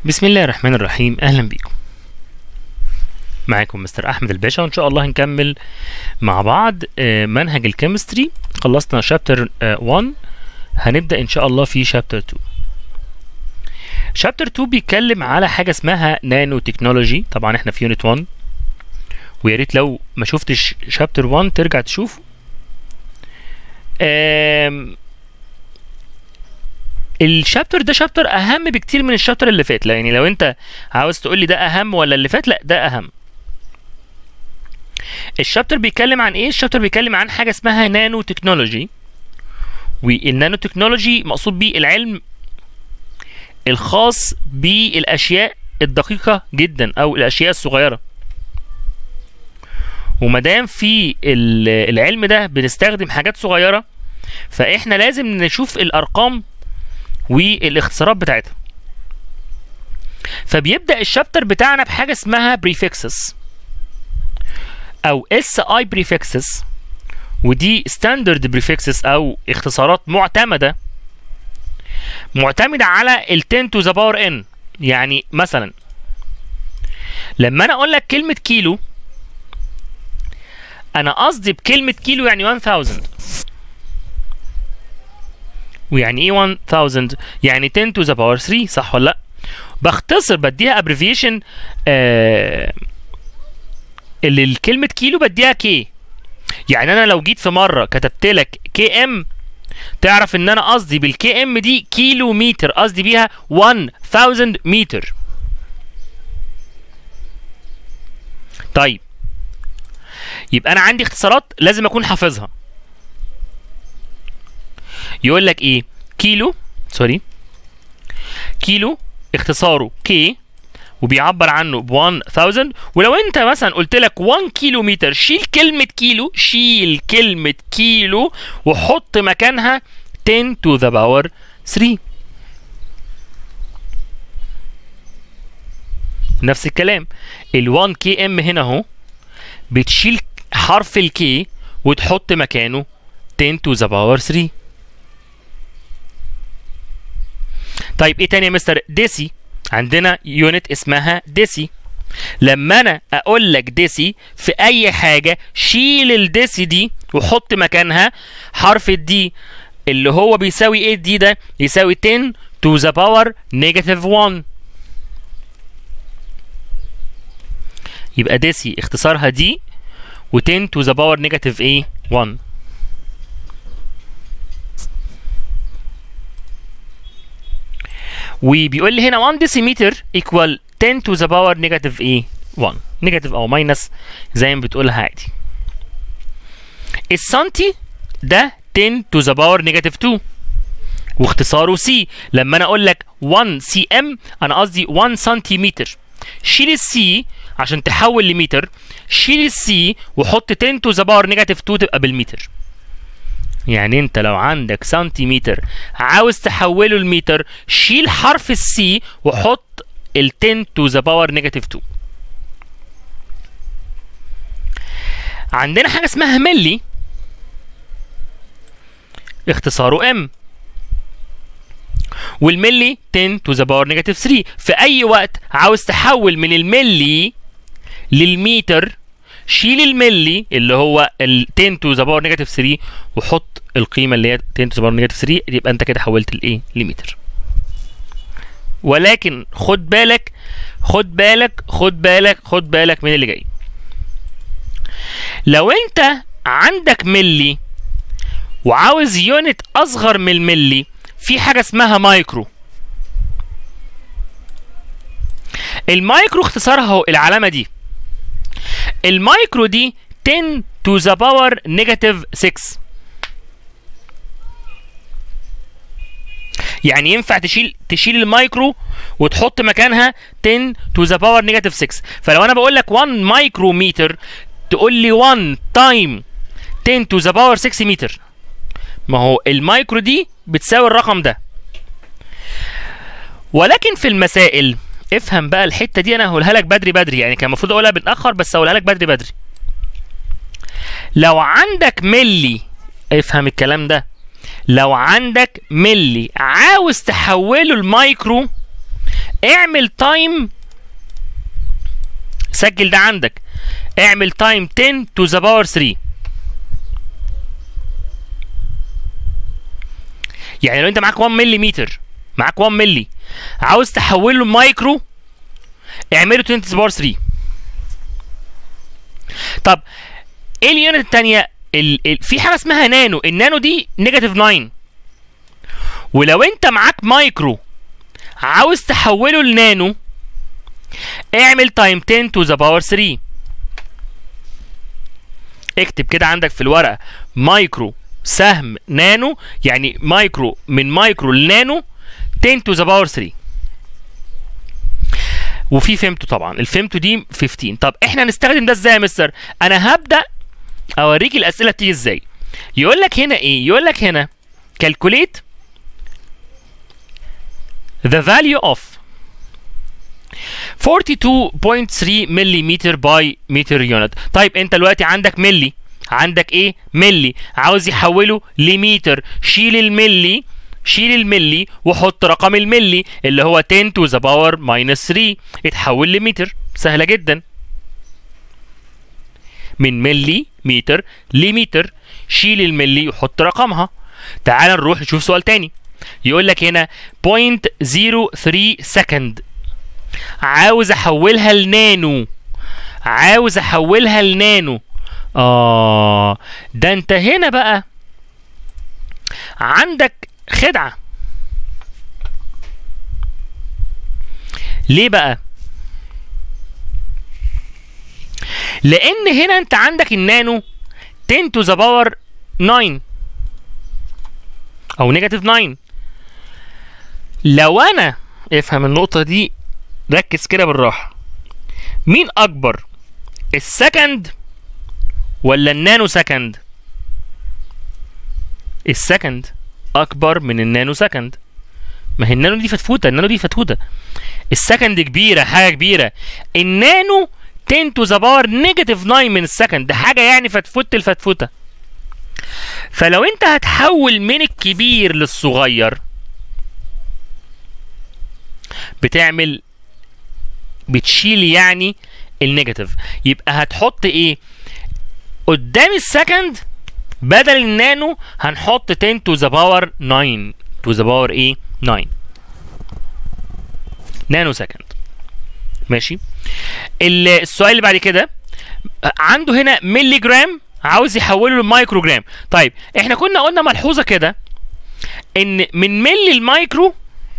بسم الله الرحمن الرحيم اهلا بيكم معاكم مستر احمد الباشا وان شاء الله هنكمل مع بعض آه، منهج الكيمستري خلصنا شابتر 1 هنبدا ان شاء الله في شابتر 2 شابتر 2 بيتكلم على حاجه اسمها نانو تكنولوجي طبعا احنا في يونت 1 ويا ريت لو ما شفتش شابتر 1 ترجع تشوفه آم، الشابتر ده شابتر اهم بكتير من الشابتر اللي فات يعني لو انت عاوز تقول لي ده اهم ولا اللي فات لا ده اهم الشابتر بيتكلم عن ايه الشابتر بيتكلم عن حاجه اسمها نانو تكنولوجي والنانو تكنولوجي مقصود بيه العلم الخاص بالاشياء الدقيقه جدا او الاشياء الصغيره ومادام في ال- العلم ده بنستخدم حاجات صغيره فاحنا لازم نشوف الارقام والاختصارات بتاعتها فبيبدا الشابتر بتاعنا بحاجه اسمها بريفكسس او اس اي بريفكسس ودي ستاندرد بريفكسس او اختصارات معتمده معتمده على ال 10 تو ذا باور ان يعني مثلا لما انا اقول لك كلمه كيلو انا قصدي بكلمه كيلو يعني 1000 ويعني ايه 1000 يعني 10 to the power 3 صح ولا لا بختصر بديها abbreviation آه اللي الكلمة كيلو بديها كي يعني انا لو جيت في مرة كتبت لك كي ام تعرف ان انا قصدي بالكي ام دي كيلو متر قصدي بيها 1000 متر طيب يبقى انا عندي اختصارات لازم اكون حافظها يقول لك ايه كيلو سوري كيلو اختصاره كي وبيعبر عنه ب 1000 ولو انت مثلا قلت لك 1 كيلو متر شيل كلمة كيلو شيل كلمة كيلو وحط مكانها 10 to the power 3 نفس الكلام ال 1 كي ام هنا اهو بتشيل حرف الكي وتحط مكانه 10 to the power 3 طيب ايه تاني يا مستر ديسي عندنا يونت اسمها ديسي لما انا اقول لك ديسي في اي حاجه شيل الديسي دي وحط مكانها حرف الدي اللي هو بيساوي ايه الدي ده يساوي 10 to the power negative 1 يبقى ديسي اختصارها دي و10 to the power negative ايه 1 وبيقول لي هنا 1 ديسيمتر equal 10 to the power negative ايه 1 نيجاتيف او ماينس زي ما بتقولها عادي السنتي ده 10 to the power negative 2 واختصاره سي لما انا اقول لك 1 سي ام انا قصدي 1 سنتيمتر شيل السي عشان تحول لمتر شيل السي وحط 10 to the power negative 2 تبقى بالمتر يعني انت لو عندك سنتيمتر عاوز تحوله لمتر شيل حرف السي وحط ال 10 to the power negative 2 عندنا حاجة اسمها ملي اختصاره ام والملي 10 to the power negative 3 في أي وقت عاوز تحول من الملي للمتر شيل الملي اللي هو ال 10 to the power negative 3 وحط القيمه اللي هي 10 to the power negative 3 يبقى انت كده حولت الايه لمتر ولكن خد بالك خد بالك خد بالك خد بالك من اللي جاي لو انت عندك ملي وعاوز يونت اصغر من الملي في حاجه اسمها مايكرو المايكرو اختصارها هو العلامه دي المايكرو دي 10 to the power negative 6 يعني ينفع تشيل تشيل المايكرو وتحط مكانها 10 to the power negative 6 فلو انا بقول لك 1 مايكرو متر تقول لي 1 تايم 10 to the power 6 متر ما هو المايكرو دي بتساوي الرقم ده ولكن في المسائل افهم بقى الحته دي انا هقولها لك بدري بدري يعني كان المفروض اقولها متاخر بس هقولها لك بدري بدري لو عندك ملي افهم الكلام ده لو عندك ملي عاوز تحوله المايكرو اعمل تايم سجل ده عندك اعمل تايم 10 to the power 3 يعني لو انت معاك 1 ملي معاك 1 ملي عاوز تحوله مايكرو اعمله 10 to the power 3 طب ايه اليونت الثانيه ال... ال... في حاجه اسمها نانو النانو دي نيجاتيف 9 ولو انت معاك مايكرو عاوز تحوله لنانو اعمل تايم 10 to the power 3 اكتب كده عندك في الورقه مايكرو سهم نانو يعني مايكرو من مايكرو لنانو 10 to the power 3 وفي فهمته طبعا الفهمته دي 15 طب احنا هنستخدم ده ازاي يا مستر انا هبدا اوريك الاسئله بتيجي ازاي يقول لك هنا ايه يقول لك هنا calculate the value of 42.3 ملم باي متر يونت طيب انت دلوقتي عندك ملي عندك ايه ملي عاوز يحوله لمتر شيل الملي شيل الملي وحط رقم الملي اللي هو 10 to the power minus 3 اتحول لمتر سهله جدا من ملي متر لمتر شيل الملي وحط رقمها تعال نروح نشوف سؤال تاني يقول لك هنا 0.03 سكند عاوز احولها لنانو عاوز احولها لنانو اه ده انت هنا بقى عندك خدعه ليه بقى لان هنا انت عندك النانو 10 to the power 9 او نيجاتيف 9 لو انا افهم النقطه دي ركز كده بالراحه مين اكبر السكند ولا النانو سكند السكند اكبر من النانو سكند ما هي النانو دي فتفوته النانو دي فتفوته السكند كبيره حاجه كبيره النانو 10 to the power نيجاتيف 9 من السكند ده حاجه يعني فتفوت الفتفوته فلو انت هتحول من الكبير للصغير بتعمل بتشيل يعني النيجاتيف يبقى هتحط ايه قدام السكند بدل النانو هنحط 10 to the power 9 to the power ايه 9 نانو سكند ماشي السؤال اللي بعد كده عنده هنا ملي جرام عاوز يحوله لمايكرو جرام طيب احنا كنا قلنا ملحوظه كده ان من ملي المايكرو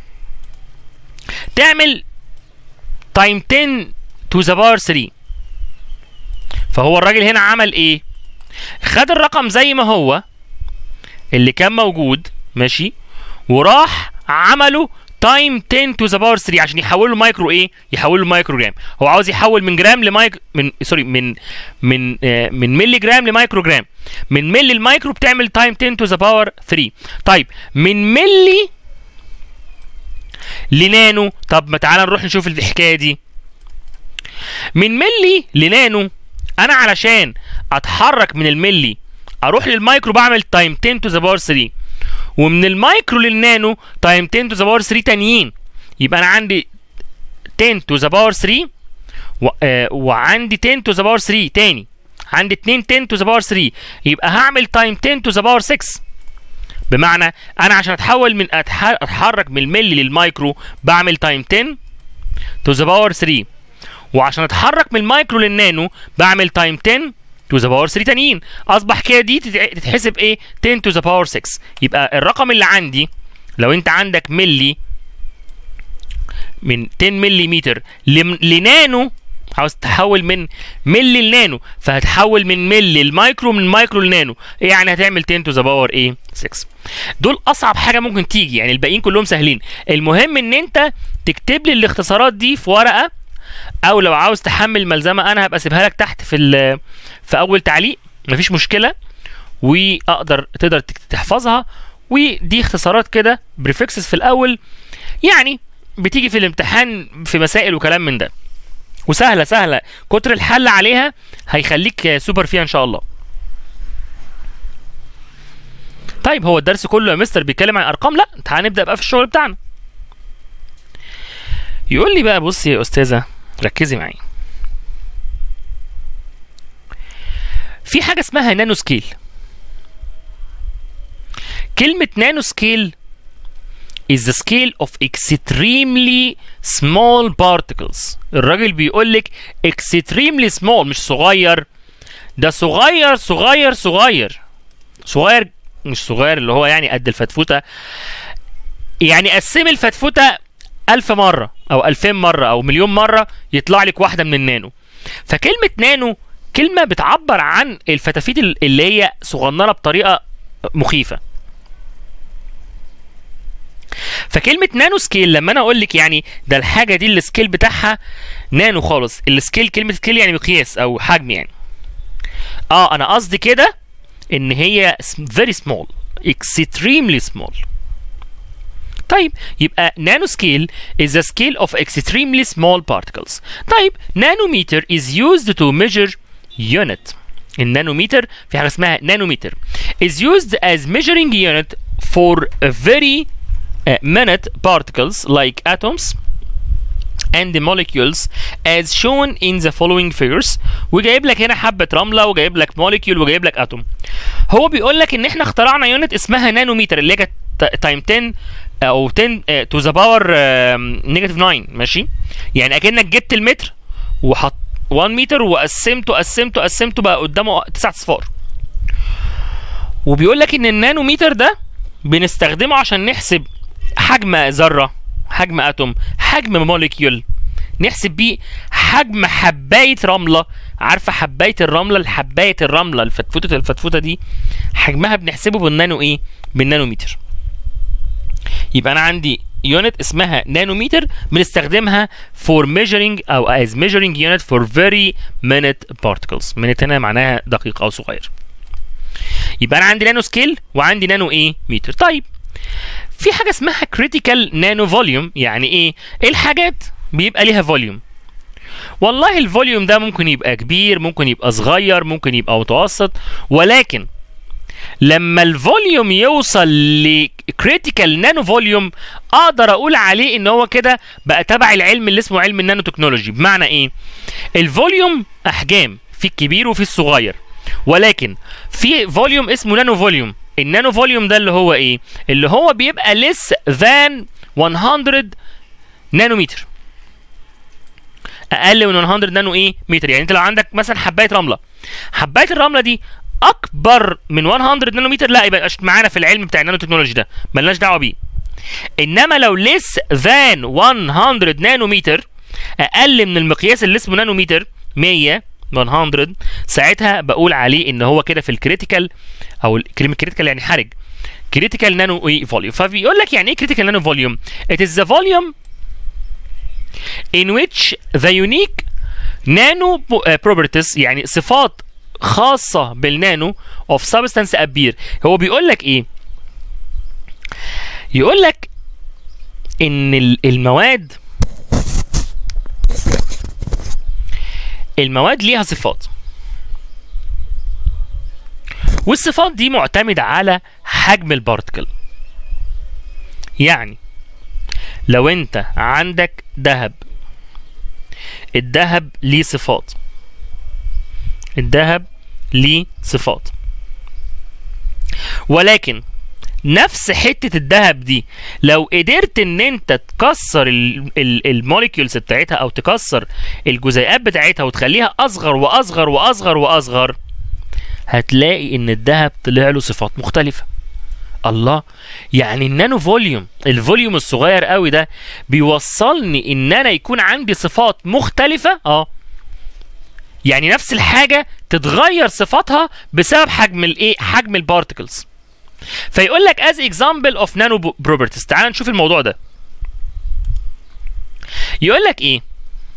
تعمل تايم 10 تو ذا باور 3 فهو الراجل هنا عمل ايه خد الرقم زي ما هو اللي كان موجود ماشي وراح عمله تايم 10 تو ذا باور 3 عشان يحوله مايكرو ايه يحوله مايكرو جرام هو عاوز يحول من جرام لمايك من سوري من من آه من ملي جرام لمايكرو جرام من ملي المايكرو بتعمل تايم 10 تو ذا باور 3 طيب من ملي لنانو طب ما تعالى نروح نشوف الحكايه دي من ملي لنانو انا علشان اتحرك من الملي اروح للمايكرو بعمل تايم 10 تو ذا باور 3 ومن المايكرو للنانو تايم 10 تو ذا باور 3 تانيين يبقى انا عندي 10 تو ذا باور 3 و... آه وعندي 10 تو ذا باور 3 تاني عندي 2 10 تو ذا باور 3 يبقى هعمل تايم 10 تو ذا باور 6 بمعنى انا عشان اتحول من أتح... اتحرك من الملي للمايكرو بعمل تايم 10 تو ذا باور 3 وعشان اتحرك من المايكرو للنانو بعمل تايم 10 تو ذا باور 3 تانيين اصبح كده دي تتحسب ايه 10 تو ذا باور 6 يبقى الرقم اللي عندي لو انت عندك ملي من 10 ملي لنانو عاوز تحول من ملي لنانو فهتحول من ملي المايكرو من مايكرو لنانو يعني هتعمل 10 تو ذا باور ايه 6 دول اصعب حاجه ممكن تيجي يعني الباقيين كلهم سهلين المهم ان انت تكتب لي الاختصارات دي في ورقه او لو عاوز تحمل ملزمه انا هبقى اسيبها لك تحت في في اول تعليق مفيش مشكله واقدر تقدر تحفظها ودي اختصارات كده بريفكسز في الاول يعني بتيجي في الامتحان في مسائل وكلام من ده وسهله سهله كتر الحل عليها هيخليك سوبر فيها ان شاء الله طيب هو الدرس كله يا مستر بيتكلم عن ارقام لا تعال نبدا بقى في الشغل بتاعنا يقول لي بقى بصي يا استاذه ركزي معايا في حاجه اسمها نانو سكيل كلمه نانو سكيل is the scale of extremely small particles الراجل بيقول لك extremely small مش صغير ده صغير صغير صغير صغير مش صغير اللي هو يعني قد الفتفوته يعني قسمي الفتفوته ألف مرة أو ألفين مرة أو مليون مرة يطلع لك واحدة من النانو فكلمة نانو كلمة بتعبر عن الفتافيت اللي هي صغننة بطريقة مخيفة فكلمة نانو سكيل لما أنا أقول لك يعني ده الحاجة دي السكيل بتاعها نانو خالص السكيل كلمة سكيل يعني مقياس أو حجم يعني اه انا قصدي كده ان هي very small extremely small طيب يبقى نانو سكيل is a scale of extremely small particles طيب نانومتر is used to measure unit النانومتر في حاجه اسمها نانومتر is used as measuring unit for a very uh, minute particles like atoms and the molecules as shown in the following figures وجايب لك هنا حبه رمله وجايب لك موليكيول وجايب لك اتوم هو بيقول لك ان احنا اخترعنا يونت اسمها نانومتر اللي هي كانت تايم 10 او 10 تو ذا باور نيجاتيف 9 ماشي يعني اكنك جبت المتر وحط 1 متر وقسمته قسمته قسمته بقى قدامه 9 اصفار وبيقول لك ان النانومتر ده بنستخدمه عشان نحسب حجم ذره حجم اتوم حجم موليكيول نحسب بيه حجم حبايه رمله عارفه حبايه الرمله الحبايه الرمله الفتفوته الفتفوته دي حجمها بنحسبه بالنانو ايه بالنانومتر يبقى انا عندي يونت اسمها نانومتر بنستخدمها for measuring او as measuring unit for very minute particles minute هنا معناها دقيق او صغير يبقى انا عندي نانو سكيل وعندي نانو ايه متر طيب في حاجه اسمها critical nano volume يعني ايه الحاجات بيبقى ليها فوليوم والله الفوليوم ده ممكن يبقى كبير ممكن يبقى صغير ممكن يبقى متوسط ولكن لما الفوليوم يوصل لكريتيكال نانو فوليوم اقدر اقول عليه ان هو كده بقى تبع العلم اللي اسمه علم النانو تكنولوجي بمعنى ايه الفوليوم احجام في الكبير وفي الصغير ولكن في فوليوم اسمه نانو فوليوم النانو فوليوم ده اللي هو ايه اللي هو بيبقى less than 100 نانومتر اقل من 100 نانو ايه متر يعني انت لو عندك مثلا حبايه رمله حبايه الرمله دي اكبر من 100 نانومتر لا يبقى معانا في العلم بتاع النانو تكنولوجي ده ملناش دعوه بيه انما لو less than 100 نانومتر اقل من المقياس اللي اسمه نانومتر 100 100 ساعتها بقول عليه ان هو كده في الكريتيكال او كلمه كريتيكال يعني حرج كريتيكال نانو ايه فوليوم فبيقول لك يعني ايه كريتيكال نانو فوليوم it is the volume in which the unique nano properties يعني صفات خاصة بالنانو of substance appear هو بيقول لك ايه يقول لك ان المواد المواد ليها صفات والصفات دي معتمدة على حجم البارتكل يعني لو انت عندك ذهب الذهب ليه صفات الذهب ليه صفات ولكن نفس حتة الذهب دي لو قدرت ان انت تكسر الموليكيولز بتاعتها او تكسر الجزيئات بتاعتها وتخليها اصغر واصغر واصغر واصغر هتلاقي ان الذهب طلع له صفات مختلفة الله يعني النانو فوليوم الفوليوم الصغير قوي ده بيوصلني ان انا يكون عندي صفات مختلفة اه يعني نفس الحاجة تتغير صفاتها بسبب حجم الايه حجم البارتكلز فيقول لك as example of nano properties تعال نشوف الموضوع ده يقول لك ايه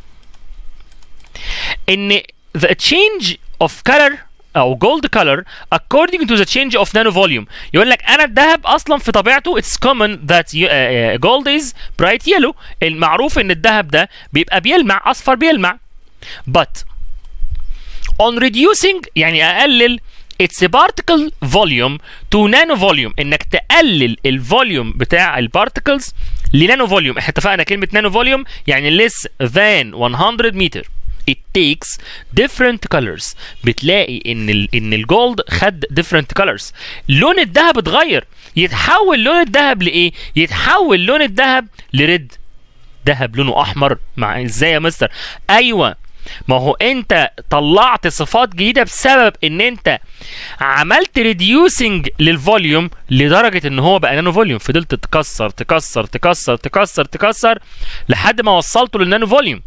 ان the change of color او gold color according to the change of nano volume يقول لك انا الذهب اصلا في طبيعته it's common that you, uh, gold is bright yellow المعروف ان الذهب ده بيبقى بيلمع اصفر بيلمع but on reducing يعني اقلل its particle volume to nano volume انك تقلل الفوليوم بتاع البارتكلز لنانو فوليوم احنا اتفقنا كلمه نانو فوليوم يعني less than 100 متر it takes different colors بتلاقي ان ال ان الجولد خد different colors لون الذهب اتغير يتحول لون الذهب لايه يتحول لون الذهب لريد ذهب لونه احمر مع ازاي يا مستر ايوه ما هو انت طلعت صفات جديده بسبب ان انت عملت ريديوسنج للفوليوم لدرجه ان هو بقى نانو فوليوم فضلت تكسر تكسر تكسر تكسر تكسر لحد ما وصلته للنانو فوليوم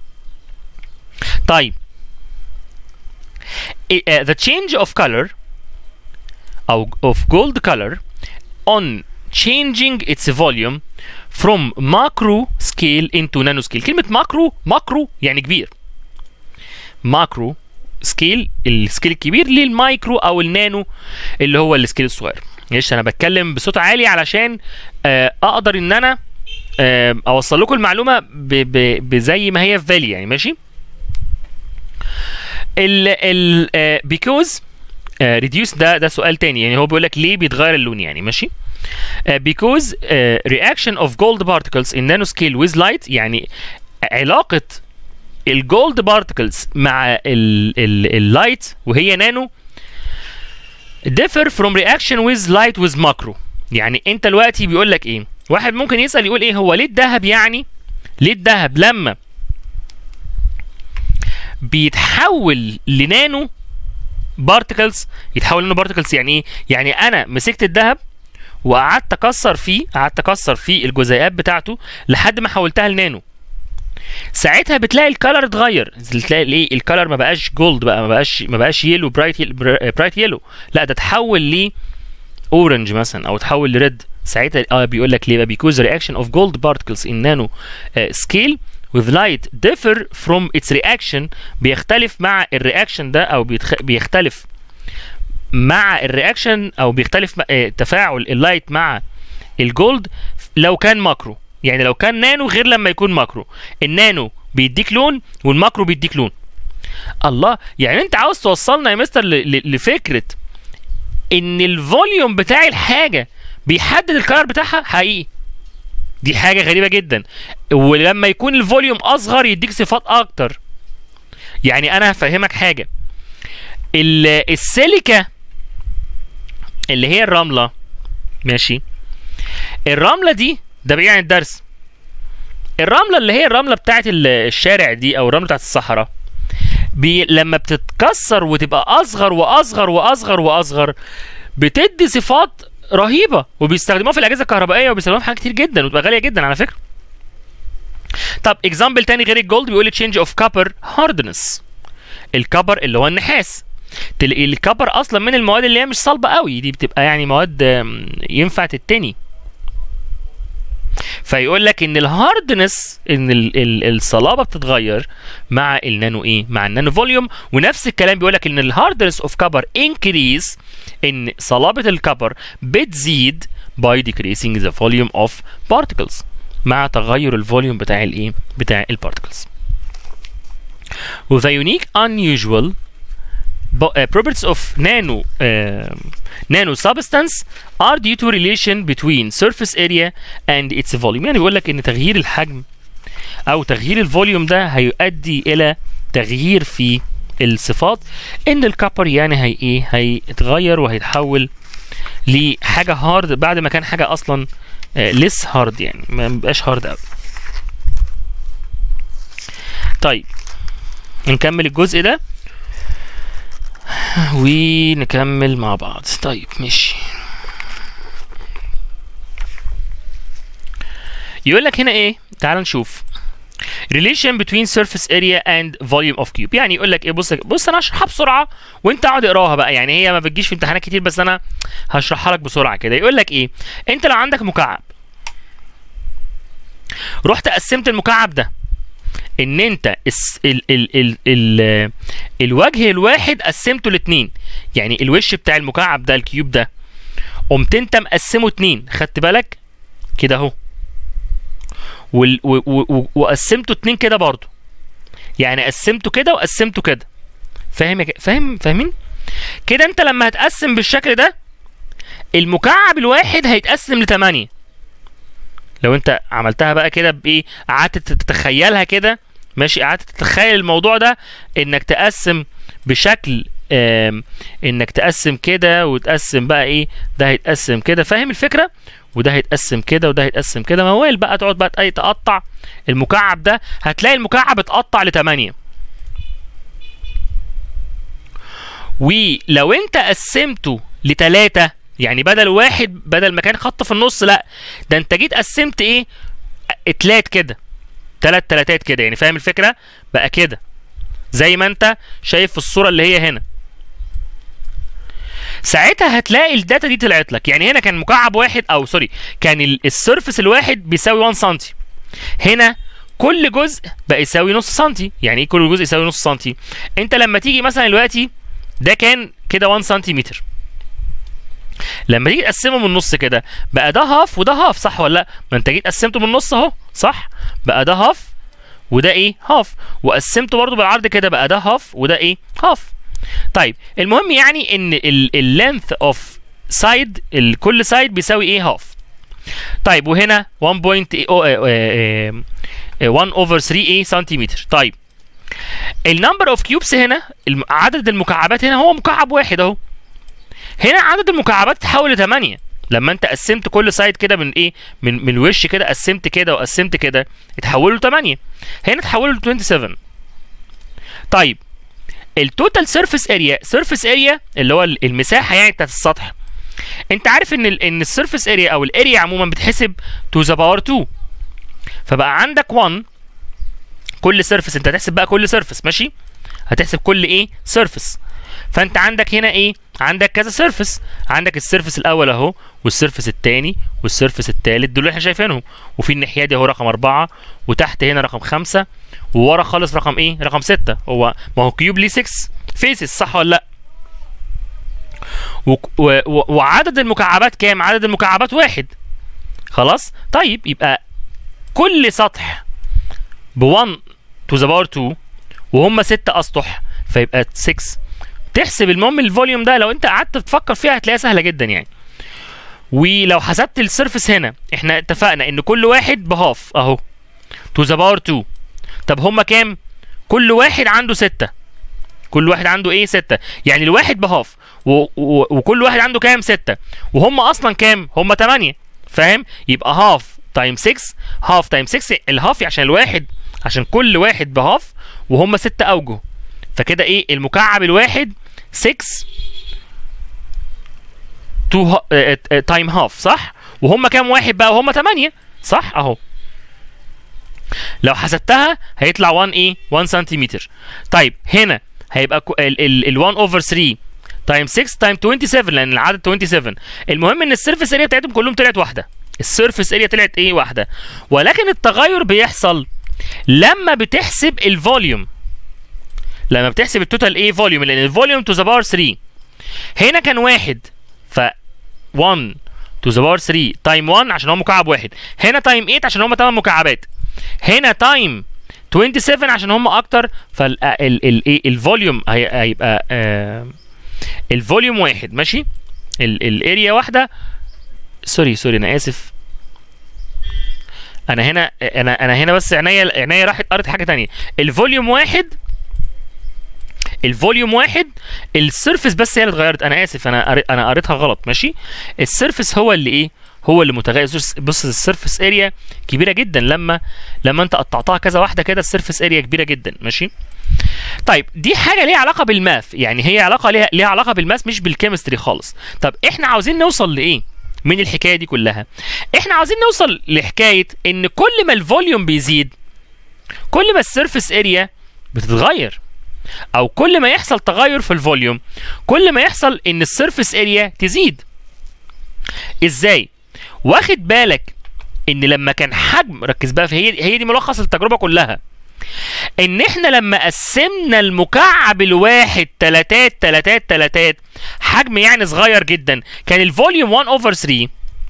طيب uh, the change of color أو of gold color on changing its volume from macro scale into nano scale كلمة ماكرو ماكرو يعني كبير ماكرو سكيل السكيل الكبير للمايكرو او النانو اللي هو السكيل الصغير معلش انا بتكلم بصوت عالي علشان آه اقدر ان انا آه اوصل لكم المعلومه بزي ما هي في بالي يعني ماشي ال ال uh, because uh, reduce ده ده سؤال تاني يعني هو بيقول لك ليه بيتغير اللون يعني ماشي uh, because uh, reaction of gold particles in nanoscale with light يعني علاقة الجولد بارتكلز مع اللايت وهي نانو differ from reaction with light with macro يعني انت دلوقتي بيقول لك ايه واحد ممكن يسأل يقول ايه هو ليه الذهب يعني ليه الذهب لما بيتحول لنانو بارتكلز يتحول لنانو بارتكلز يعني ايه يعني انا مسكت الذهب وقعدت اكسر فيه قعدت اكسر في الجزيئات بتاعته لحد ما حولتها لنانو ساعتها بتلاقي الكالر اتغير تلاقي الايه الكالر ما بقاش جولد بقى ما بقاش ما بقاش يلو برايت برايت يلو لا ده اتحول ل اورنج مثلا او اتحول لريد ساعتها اه بيقول لك ليه بقى because reaction of gold particles in nano uh, scale with light differ from its reaction بيختلف مع الرياكشن ده او بيتخ... بيختلف مع الرياكشن او بيختلف مع... اه تفاعل اللايت مع الجولد لو كان ماكرو يعني لو كان نانو غير لما يكون ماكرو النانو بيديك لون والماكرو بيديك لون الله يعني انت عاوز توصلنا يا مستر ل... ل... لفكره ان الفوليوم بتاع الحاجه بيحدد الكلر بتاعها حقيقي دي حاجه غريبه جدا ولما يكون الفوليوم اصغر يديك صفات اكتر يعني انا هفهمك حاجه السيليكا اللي هي الرمله ماشي الرمله دي ده بعيد عن الدرس الرمله اللي هي الرمله بتاعت الشارع دي او الرمله بتاعت الصحراء بي لما بتتكسر وتبقى اصغر واصغر واصغر واصغر بتدي صفات رهيبه وبيستخدموها في الاجهزه الكهربائيه وبيستخدموها في حاجات كتير جدا وتبقى غاليه جدا على فكره طب اكزامبل تاني غير الجولد بيقول لي تشينج اوف كابر هاردنس الكبر اللي هو النحاس الكبر اصلا من المواد اللي هي مش صلبه قوي دي بتبقى يعني مواد ينفع تتني فيقول لك ان الهاردنس ان ال ال الصلابه بتتغير مع النانو ايه مع النانو فوليوم ونفس الكلام بيقول لك ان الهاردنس اوف كبر انكريز ان صلابه الكبر بتزيد by decreasing the volume of particles مع تغير الفوليوم بتاع الايه بتاع البارتكلز وذا unique unusual properties of nano uh, nano substance are due to relation between surface area and its volume يعني بيقول لك ان تغيير الحجم او تغيير الفوليوم ده هيؤدي الى تغيير في الصفات ان الكابر يعني هي ايه هيتغير وهيتحول لحاجه هارد بعد ما كان حاجه اصلا ليس هارد يعني ما بيبقاش هارد قوي طيب نكمل الجزء ده ونكمل مع بعض طيب ماشي يقول لك هنا ايه تعال نشوف relation between surface area and volume of cube يعني يقول لك ايه بص بص انا هشرحها بسرعه وانت اقعد اقراها بقى يعني هي ما بتجيش في امتحانات كتير بس انا هشرحها لك بسرعه كده يقول لك ايه انت لو عندك مكعب رحت قسمت المكعب ده ان انت الس ال ال ال ال الوجه الواحد قسمته لاتنين يعني الوش بتاع المكعب ده الكيوب ده قمت انت مقسمه اتنين خدت بالك كده اهو وقسمته اتنين كده برضو يعني قسمته كده وقسمته كده فاهم فاهم فاهمين كده انت لما هتقسم بالشكل ده المكعب الواحد هيتقسم لتمانية لو انت عملتها بقى كده بايه قعدت تتخيلها كده ماشي قعدت تتخيل الموضوع ده انك تقسم بشكل آم، انك تقسم كده وتقسم بقى ايه ده هيتقسم كده فاهم الفكره وده هيتقسم كده وده هيتقسم كده موال بقى تقعد بقى اي تقطع المكعب ده هتلاقي المكعب اتقطع لتمانية ولو انت قسمته لتلاتة يعني بدل واحد بدل ما كان خط في النص لا ده انت جيت قسمت ايه اتلات كده تلات تلاتات كده يعني فاهم الفكره بقى كده زي ما انت شايف في الصوره اللي هي هنا ساعتها هتلاقي الداتا دي طلعت لك يعني هنا كان مكعب واحد او سوري كان ال- السيرفس الواحد بيساوي 1 سم هنا كل جزء بقى يساوي نص سنتي يعني ايه كل جزء يساوي نص سنتي انت لما تيجي مثلا دلوقتي ده كان كده 1 سنتيمتر لما تيجي تقسمه من النص كده بقى ده هاف وده هاف صح ولا لا ما انت جيت قسمته من النص اهو صح بقى ده هاف وده ايه هاف وقسمته برضو بالعرض كده بقى ده هاف وده ايه هاف طيب المهم يعني ان اللينث اوف سايد كل سايد بيساوي ايه هاف طيب وهنا 1.1 اوفر 3 ايه سنتيمتر طيب النمبر اوف كيوبس هنا الم- عدد المكعبات هنا هو مكعب واحد اهو هنا عدد المكعبات تحول ل 8 لما انت قسمت كل سايد كده من ايه من من الوش كده قسمت كده وقسمت كده اتحولوا ل 8 هنا اتحولوا ل 27 طيب التوتال سيرفيس اريا سيرفيس اريا اللي هو المساحه يعني بتاعت السطح انت عارف ان ال ان السيرفيس اريا او الاريا عموما بتحسب تو ذا باور 2 فبقى عندك 1 كل سيرفيس انت هتحسب بقى كل سيرفيس ماشي هتحسب كل ايه سيرفيس فانت عندك هنا ايه عندك كذا سيرفيس عندك السيرفيس الاول اهو والسيرفيس الثاني والسيرفيس الثالث دول اللي احنا شايفينهم وفي الناحيه دي اهو رقم أربعة وتحت هنا رقم خمسة وورا خالص رقم ايه رقم ستة هو ما هو كيوب ليه 6 فيسز صح ولا لا و... و... و... وعدد المكعبات كام عدد المكعبات واحد خلاص طيب يبقى كل سطح ب 1 تو ذا باور 2 وهم 6 اسطح فيبقى 6 تحسب المهم الفوليوم ده لو انت قعدت تفكر فيها هتلاقيها سهله جدا يعني ولو حسبت السيرفس هنا احنا اتفقنا ان كل واحد بهاف اهو تو ذا باور 2 طب هما كام كل واحد عنده ستة كل واحد عنده ايه ستة يعني الواحد بهاف و... و... وكل واحد عنده كام ستة وهم اصلا كام هم 8 فاهم يبقى هاف تايم 6 هاف تايم 6 الهاف عشان الواحد عشان كل واحد بهاف وهم ستة اوجه فكده ايه المكعب الواحد 6 تو تايم هاف صح وهم كام واحد بقى وهم 8 صح اهو لو حسبتها هيطلع 1 ايه 1 سنتيمتر طيب هنا هيبقى ال 1 اوفر 3 تايم 6 تايم 27 لان العدد 27 المهم ان السيرفيس اريا بتاعتهم كلهم طلعت واحده السيرفيس اريا طلعت ايه واحده ولكن التغير بيحصل لما بتحسب الفوليوم لما بتحسب التوتال ايه فوليوم لان الفوليوم تو ذا باور 3 هنا كان واحد ف 1 تو ذا باور 3 تايم 1 عشان هو مكعب واحد هنا تايم 8 عشان هم 8 مكعبات هنا تايم 27 عشان هم اكتر فالفوليوم هيبقى آه الفوليوم واحد ماشي الاريا واحده سوري سوري انا اسف انا هنا انا انا هنا بس عينيا عينيا راحت قرت حاجه تانية الفوليوم واحد الفوليوم واحد السيرفس بس هي اللي اتغيرت انا اسف انا قري- انا قريتها غلط ماشي السيرفس هو اللي ايه هو اللي متغير بص السيرفس اريا كبيره جدا لما لما انت قطعتها كذا واحده كده السيرفس اريا كبيره جدا ماشي طيب دي حاجه ليها علاقه بالماث يعني هي علاقه ليها ليها علاقه بالماث مش بالكيمستري خالص طب احنا عاوزين نوصل لايه من الحكايه دي كلها احنا عاوزين نوصل لحكايه ان كل ما الفوليوم بيزيد كل ما السيرفس اريا بتتغير او كل ما يحصل تغير في الفوليوم كل ما يحصل ان السيرفس اريا تزيد ازاي واخد بالك ان لما كان حجم ركز بقى في هي هي دي ملخص التجربه كلها ان احنا لما قسمنا المكعب الواحد تلاتات تلاتات تلاتات حجم يعني صغير جدا كان الفوليوم 1 اوفر 3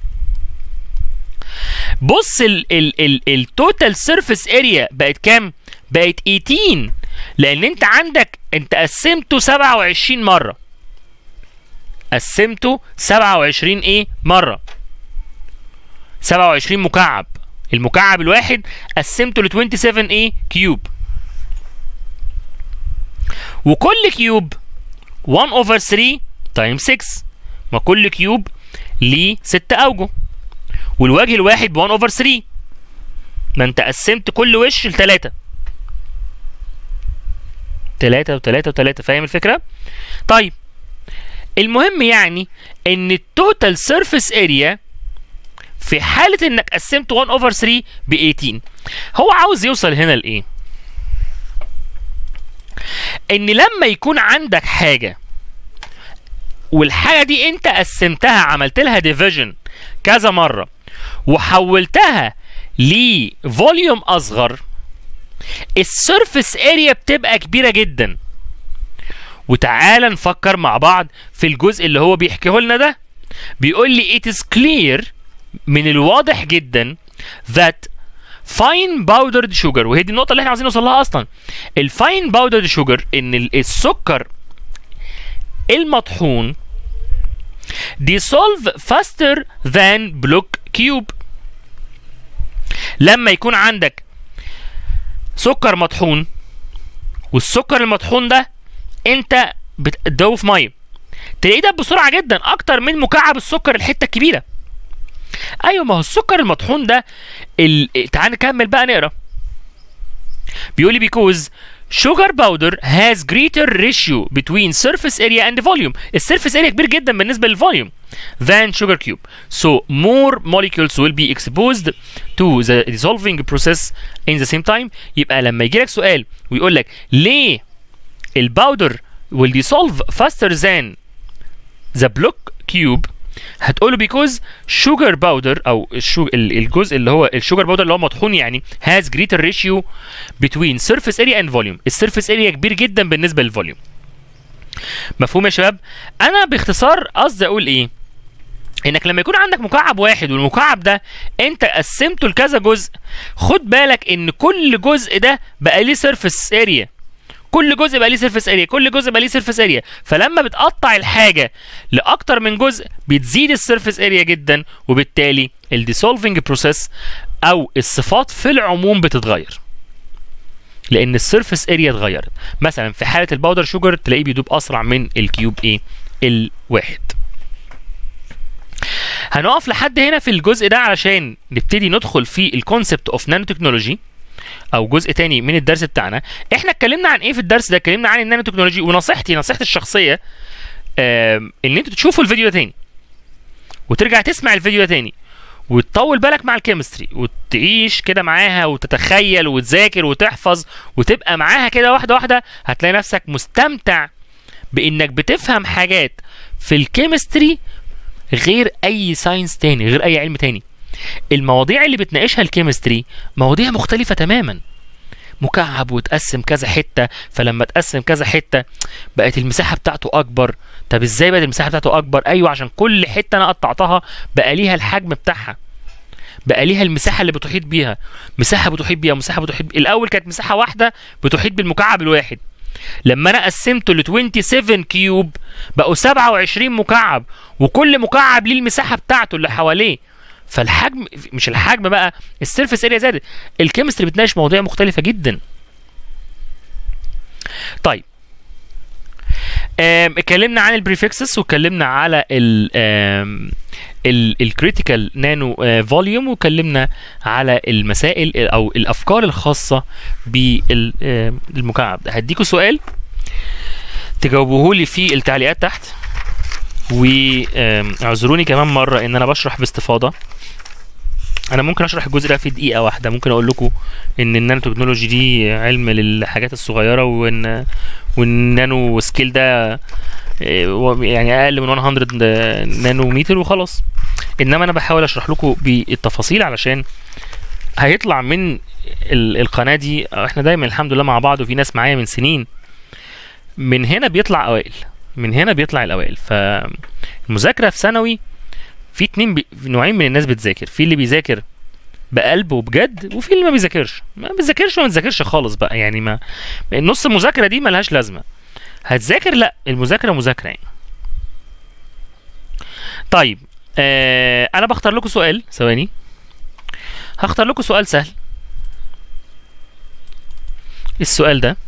بص التوتال سيرفيس اريا بقت كام بقت 18 لان انت عندك انت قسمته 27 مره قسمته 27 ايه مره 27 مكعب المكعب الواحد قسمته ل 27 ايه كيوب وكل كيوب 1 اوفر 3 تايمز 6 ما كل كيوب ليه 6 اوجه والوجه الواحد ب 1 اوفر 3 ما انت قسمت كل وش لثلاثة تلاتة وتلاتة وتلاتة فاهم الفكرة؟ طيب المهم يعني ان التوتال سيرفيس اريا في حالة انك قسمت 1 اوفر 3 ب 18 هو عاوز يوصل هنا لايه؟ ان لما يكون عندك حاجة والحاجة دي انت قسمتها عملت لها ديفيجن كذا مرة وحولتها لفوليوم اصغر السيرفيس اريا بتبقى كبيره جدا وتعالى نفكر مع بعض في الجزء اللي هو بيحكيه لنا ده بيقول لي it is clear من الواضح جدا that fine powdered sugar وهي دي النقطه اللي احنا عايزين نوصل لها اصلا الفاين powdered sugar ان السكر المطحون dissolve faster than block cube لما يكون عندك سكر مطحون والسكر المطحون ده انت بتدوه في ميه تلاقيه ده بسرعه جدا اكتر من مكعب السكر الحته الكبيره ايوه ما هو السكر المطحون ده ال... تعال نكمل بقى نقرا بيقول لي because sugar powder has greater ratio between surface area and volume السيرفيس اريا كبير جدا بالنسبه للفوليوم than sugar cube so more molecules will be exposed to the dissolving process in the same time يبقى لما يجي لك سؤال ويقول لك ليه الباودر will dissolve faster than the block cube هتقول له because sugar powder او الشو الجزء اللي هو الشوجر باودر اللي هو مطحون يعني has greater ratio between surface area and volume السيرفيس اريا كبير جدا بالنسبه للفوليوم مفهوم يا شباب انا باختصار قصدي اقول ايه انك لما يكون عندك مكعب واحد والمكعب ده انت قسمته لكذا جزء خد بالك ان كل جزء ده بقى ليه سيرفيس اريا كل جزء بقى ليه سيرفيس اريا كل جزء بقى ليه سيرفيس اريا فلما بتقطع الحاجه لاكتر من جزء بتزيد السيرفيس اريا جدا وبالتالي الديسولفنج بروسيس او الصفات في العموم بتتغير لان السيرفيس اريا اتغيرت مثلا في حاله الباودر شوجر تلاقيه بيدوب اسرع من الكيوب ايه الواحد هنقف لحد هنا في الجزء ده علشان نبتدي ندخل في الكونسبت اوف نانو تكنولوجي او جزء تاني من الدرس بتاعنا احنا اتكلمنا عن ايه في الدرس ده اتكلمنا عن النانو تكنولوجي ونصيحتي نصيحتي الشخصيه ان انتوا تشوفوا الفيديو ده تاني وترجع تسمع الفيديو ده تاني وتطول بالك مع الكيمستري وتعيش كده معاها وتتخيل وتذاكر وتحفظ وتبقى معاها كده واحده واحده هتلاقي نفسك مستمتع بانك بتفهم حاجات في الكيمستري غير اي ساينس تاني غير اي علم تاني المواضيع اللي بتناقشها الكيمستري مواضيع مختلفه تماما مكعب وتقسم كذا حته فلما تقسم كذا حته بقت المساحه بتاعته اكبر طب ازاي بقت المساحه بتاعته اكبر ايوه عشان كل حته انا قطعتها بقى ليها الحجم بتاعها بقى ليها المساحه اللي بتحيط بيها مساحه بتحيط بيها مساحه بتحيط بيها. الاول كانت مساحه واحده بتحيط بالمكعب الواحد لما انا قسمته ل 27 كيوب بقوا 27 مكعب وكل مكعب ليه المساحه بتاعته اللي حواليه فالحجم مش الحجم بقى السيرفيس اريا زادت الكيمستري بتناقش مواضيع مختلفه جدا طيب اتكلمنا عن البريفكسس واتكلمنا على ال الكريتيكال نانو فوليوم واتكلمنا على المسائل او الافكار الخاصه بالمكعب ده هديكوا سؤال تجاوبوه لي في التعليقات تحت واعذروني كمان مره ان انا بشرح باستفاضه انا ممكن اشرح الجزء ده في دقيقه واحده ممكن اقول لكم ان النانو تكنولوجي دي علم للحاجات الصغيره وان والنانو سكيل ده يعني اقل من 100 نانو متر وخلاص انما انا بحاول اشرح لكم بالتفاصيل علشان هيطلع من القناه دي احنا دايما الحمد لله مع بعض وفي ناس معايا من سنين من هنا بيطلع اوائل من هنا بيطلع الاوائل فالمذاكره في ثانوي في اتنين بي... نوعين من الناس بتذاكر في اللي بيذاكر بقلب وبجد وفي اللي ما بيذاكرش ما بيذاكرش وما تذاكرش خالص بقى يعني ما نص المذاكره دي ملهاش لازمه هتذاكر لا المذاكره مذاكره يعني طيب آه انا بختار لكم سؤال ثواني هختار لكم سؤال سهل السؤال ده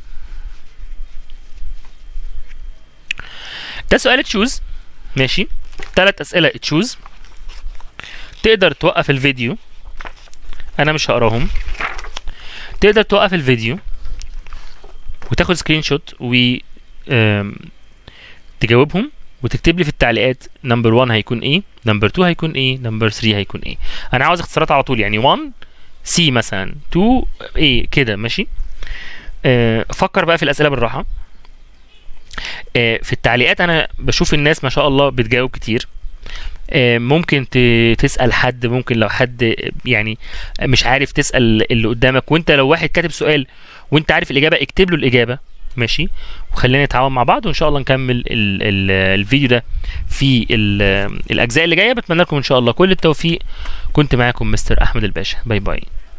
ده سؤال تشوز ماشي ثلاث اسئله تشوز تقدر توقف الفيديو انا مش هقراهم تقدر توقف الفيديو وتاخد سكرين شوت و آم، تجاوبهم وتكتب لي في التعليقات نمبر 1 هيكون ايه نمبر 2 هيكون ايه نمبر 3 هيكون ايه انا عاوز اختصارات على طول يعني 1 سي مثلا 2 ايه كده ماشي آه، فكر بقى في الاسئله بالراحه آه، في التعليقات انا بشوف الناس ما شاء الله بتجاوب كتير آه، ممكن ت- تسال حد ممكن لو حد يعني مش عارف تسال اللي قدامك وانت لو واحد كاتب سؤال وانت عارف الاجابه اكتب له الاجابه ماشي وخلينا نتعاون مع بعض وان شاء الله نكمل ال ال الفيديو ده في ال الاجزاء اللي جايه بتمنى لكم ان شاء الله كل التوفيق كنت معاكم مستر احمد الباشا باي باي